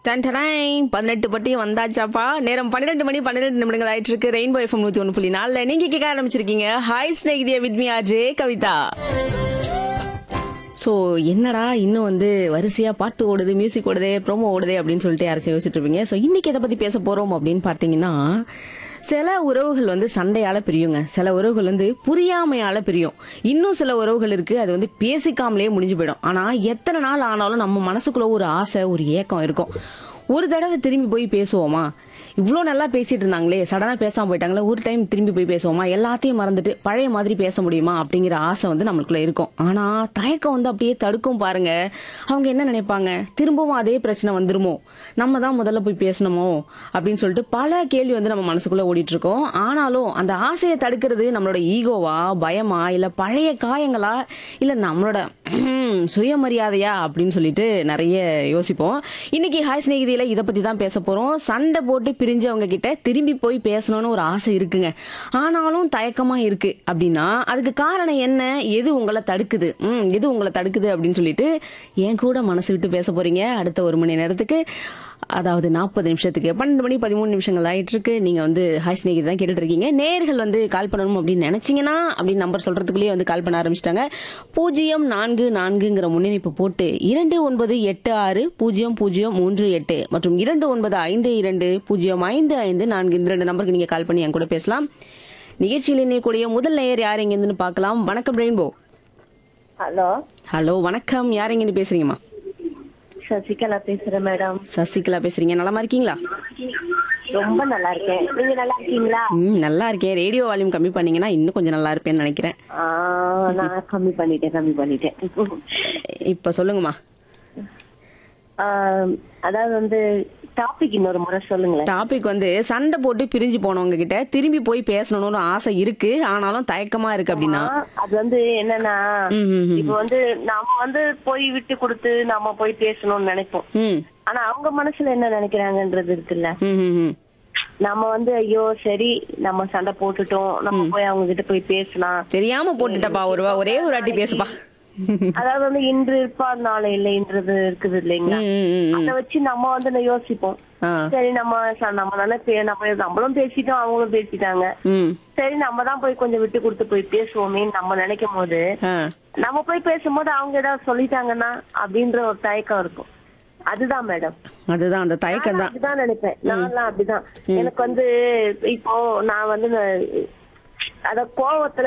Ton டடாய் பதினெட்டு பட்டி வந்தாச்சாப்பா நேரம் பன்னிரெண்டு மணி பன்னிரெண்டு நிமிடங்கள் ஆயிட்டு இருக்கு ரெயின்போ எஃப்எம் நூத்தி ஒன்று புள்ளி நாலுல நீங்க கேட்க ஆரம்பிச்சிருக்கீங்க ஹாய் ஸ்நேகிதிய வித்மி ஆஜே கவிதா ஸோ என்னடா இன்னும் வந்து வரிசையா பாட்டு ஓடுது மியூசிக் ஓடுதே ப்ரோமோ ஓடுதே அப்படின்னு சொல்லிட்டு யாராச்சும் யோசிச்சுட்டு இருப்பீங்க ஸோ இன்னைக்கு எதை பத்தி பேச போறோம் அப்படின்னு பார்த்தீங்கன்னா சில உறவுகள் வந்து சண்டையால பிரியுங்க சில உறவுகள் வந்து புரியாமையால பிரியும் இன்னும் சில உறவுகள் இருக்கு அது வந்து பேசிக்காமலே முடிஞ்சு போயிடும் ஆனா எத்தனை நாள் ஆனாலும் நம்ம மனசுக்குள்ள ஒரு ஆசை ஒரு ஏக்கம் இருக்கும் ஒரு தடவை திரும்பி போய் பேசுவோமா இவ்வளோ நல்லா பேசிட்டு இருந்தாங்களே சடனா பேசாம போயிட்டாங்களே ஒரு டைம் திரும்பி போய் பேசுவோமா எல்லாத்தையும் மறந்துட்டு பழைய மாதிரி பேச முடியுமா அப்படிங்கிற ஆசை வந்து நம்மளுக்குள்ள இருக்கும் ஆனா தயக்கம் வந்து அப்படியே தடுக்கும் பாருங்க அவங்க என்ன நினைப்பாங்க திரும்பவும் அதே பிரச்சனை வந்துருமோ நம்ம தான் முதல்ல போய் பேசணுமோ அப்படின்னு சொல்லிட்டு பல கேள்வி வந்து நம்ம மனசுக்குள்ள ஓடிட்டு இருக்கோம் ஆனாலும் அந்த ஆசையை தடுக்கிறது நம்மளோட ஈகோவா பயமா இல்ல பழைய காயங்களா இல்ல நம்மளோட ஹம், சுயமரியாதையா அப்படின்னு சொல்லிட்டு நிறைய யோசிப்போம் இன்னைக்கு ஹாய் ஸ்நேகிதியில இதை பத்தி தான் பேச போறோம் சண்டை போட்டு பிரிஞ்சவங்க கிட்ட திரும்பி போய் பேசணும்னு ஒரு ஆசை இருக்குங்க ஆனாலும் தயக்கமா இருக்கு அப்படின்னா அதுக்கு காரணம் என்ன எது உங்களை தடுக்குது ம் எது உங்களை தடுக்குது அப்படின்னு சொல்லிட்டு என் கூட மனசு விட்டு பேச போறீங்க அடுத்த ஒரு மணி நேரத்துக்கு அதாவது நாற்பது நிமிஷத்துக்கு பன்னெண்டு மணி பதிமூணு நிமிஷங்கள் ஆயிட்டு இருக்கு நீங்க வந்து ஹாய் ஸ்நேகிதி தான் கேட்டுட்டு இருக்கீங்க நேர்கள் வந்து கால் பண்ணணும் அப்படின்னு நினைச்சீங்கன்னா அப்படின்னு நம்பர் சொல்றதுக்குள்ளேயே வந்து கால் பண்ண ஆரம்பிச்சிட்டாங்க பூஜ்ஜியம் நான்கு நான்குங்கிற முன்னணிப்பு போட்டு இரண்டு ஒன்பது எட்டு ஆறு பூஜ்ஜியம் பூஜ்ஜியம் மூன்று எட்டு மற்றும் இரண்டு ஒன்பது ஐந்து இரண்டு பூஜ்ஜியம் ஐந்து ஐந்து நான்கு இந்த ரெண்டு நம்பருக்கு நீங்க கால் பண்ணி என் கூட பேசலாம் நிகழ்ச்சியில் இணையக்கூடிய முதல் நேயர் யார் எங்கிருந்து பார்க்கலாம் வணக்கம் ரெயின்போ ஹலோ ஹலோ வணக்கம் யார் எங்கிருந்து பேசுறீங்கம்மா சசிகலா பேசுறேன் மேடம் சசிகலா பேசுறீங்க நலமா இருக்கீங்களா ரொம்ப நல்லா இருக்கேன் நீங்க நல்லா இருக்கீங்களா ம் நல்லா இருக்கேன் ரேடியோ வால்யூம் கம்மி பண்ணீங்கன்னா இன்னும் கொஞ்சம் நல்லா இருப்பேன்னு நினைக்கிறேன் ஆ, நான் கம்மி பண்ணிட்டேன் கம்மி பண்ணிட்டேன் இப்ப சொல்லுங்கம்மா ஆ, அதாவது வந்து டாபிக் இன்னொரு முறை சொல்லுங்களேன் டாபிக் வந்து சண்டை போட்டு பிரிஞ்சு போனவங்க கிட்ட திரும்பி போய் பேசணும்னு ஆசை இருக்கு ஆனாலும் தயக்கமா இருக்கு அப்படின்னா ஆ, அது வந்து என்னன்னா ம், ம், ம். இப்ப வந்து நாம வந்து போய் விட்டு கொடுத்து நாம போய் பேசணும்னு நினைப்போம் ம் ஆனா அவங்க மனசுல என்ன நினைக்கிறாங்கன்றது இருக்குல்ல ம், ம், ம். நம்ம வந்து ஐயோ சரி நம்ம சண்டை போட்டுட்டோம் நம்ம போய் அவங்க கிட்ட போய் பேசலாம் தெரியாம போட்டுட்டப்பா ஒரு வா- ஒரே ஒரு வாட்டி பேசுப்பா அதாவது வந்து இன்று இருப்பார் நாளை இல்லைன்றது இருக்குது இல்லைங்களா ம், ம், ம், ம். அத வச்சு நம்ம வந்து யோசிப்போம் ஆ. சரி நம்ம ச- நம்ம தானே பே- நம்ம நம்மளும் பேசிட்டோம் அவங்களும் பேசிட்டாங்க ம் சரி நம்ம தான் போய் கொஞ்சம் விட்டு கொடுத்து போய் பேசுவோமே நம்ம நினைக்கும் போது ஆ. நம்ம போய் பேசும்போது அவங்க ஏதாவது சொல்லிட்டாங்கன்னா அப்படின்ற ஒரு தயக்கம் இருக்கும் அதுதான் மேடம் அதுதான் அந்த தயக்கம் தான் அப்படிதான் நினைப்பேன் நான்லாம் அப்படிதான் எனக்கு வந்து இப்போ நான் வந்து நான் அத கோவத்துல